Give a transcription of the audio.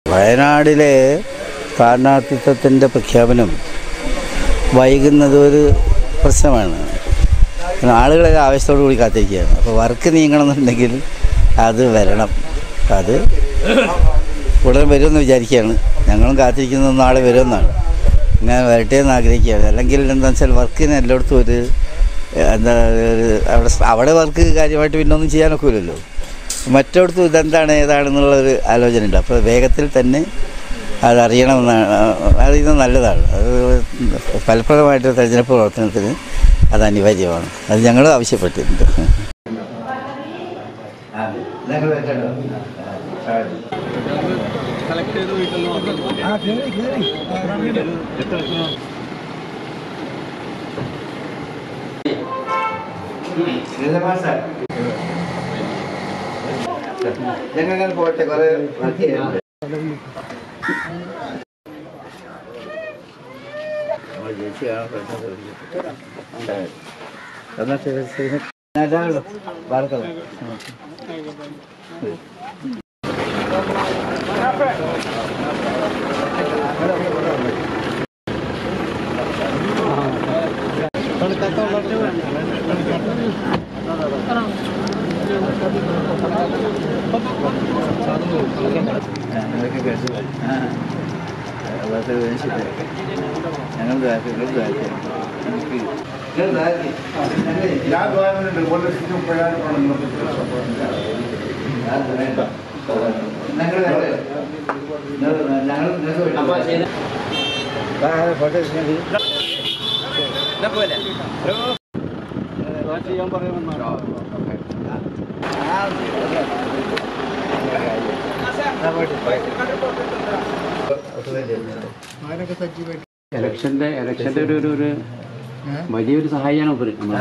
വയനാടിലെ സ്ഥാനാർത്ഥിത്വത്തിൻ്റെ പ്രഖ്യാപനം വൈകുന്നത് ഒരു പ്രശ്നമാണ് കാരണം ആളുകളൊക്കെ ആവശ്യത്തോടു കൂടി കാത്തിരിക്കുകയാണ് അപ്പോൾ വർക്ക് നീങ്ങണമെന്നുണ്ടെങ്കിൽ അത് വരണം അപ്പം അത് ഉടൻ വരുമെന്ന് വിചാരിക്കുകയാണ് ഞങ്ങളും കാത്തിരിക്കുന്നത് നാളെ വരുമെന്നാണ് ഞാൻ വരട്ടെ എന്ന് ആഗ്രഹിക്കുകയാണ് അല്ലെങ്കിൽ എന്താണെന്ന് വെച്ചാൽ വർക്കിന് എല്ലായിടത്തും ഒരു എന്താ ഒരു അവിടെ അവിടെ വർക്ക് കാര്യമായിട്ട് പിന്നെ ഒന്നും ചെയ്യാനൊക്കില്ലല്ലോ മറ്റിടത്തും ഇതെന്താണ് ഏതാണെന്നുള്ള ഒരു ആലോചന ഉണ്ട് അപ്പോൾ വേഗത്തിൽ തന്നെ അതറിയണമെന്നാണ് അറിയുന്നത് നല്ലതാണ് അത് ഫലപ്രദമായിട്ട് തെരഞ്ഞെടുപ്പ് പ്രവർത്തനത്തിന് അത് അനിവാര്യമാണ് അത് ഞങ്ങൾ ആവശ്യപ്പെട്ടിട്ടുണ്ട് ഞങ്ങൾ പോട്ടെ കുറെ വർക്ക് ചെയ്യാനുണ്ട് ഞാൻ ദ്വാരമുണ്ട് ഒരു ലക്ഷത്തി മുപ്പതിനായിരം ഫോട്ടോ ഇലക്ഷന്റെ ഇലക്ഷന്റെ ഒരു ഒരു ഒരു വലിയൊരു സഹായിയാണ് ഉപരി നമ്മൾ